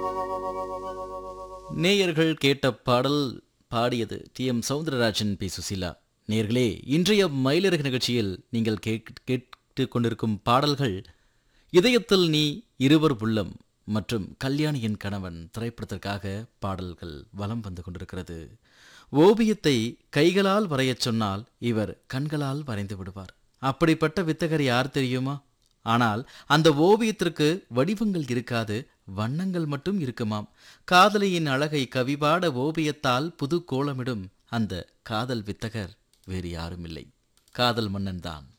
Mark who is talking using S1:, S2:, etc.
S1: நேயர்கள் கேட்ட பாடல் பாடியது T M Soundararajan P Susheela நேயர்களே இன்றைய மயிலிறகு நிகழ்ச்சியில் நீங்கள் கேட் கேட்டு கொண்டிருக்கும் பாடல்கள் இதயத்தில் நீ இருவர் உள்ளம் மற்றும் கல்யாணியின் கணவன் திரைப்படத்திற்காக பாடல்கள் வலம் வந்து கொண்டிருக்கிறது ஓவியத்தை கைகளால் வரையச் சொன்னால் இவர் கண்களால் வரைந்து விடுவார் அப்படிப்பட்ட வித்தகர் யார் தெரியுமா ஆனால் அந்த ஓவியத்திற்கு வடிவங்கள் இருக்காது வண்ணங்கள் மட்டும் இருக்குமாம் காதலியின் அழகை கவிபாட ஓவியத்தால் புது கோலமிடும் அந்த காதல் வித்தகர் வேறு யாரும் இல்லை காதல் மன்னன் தான்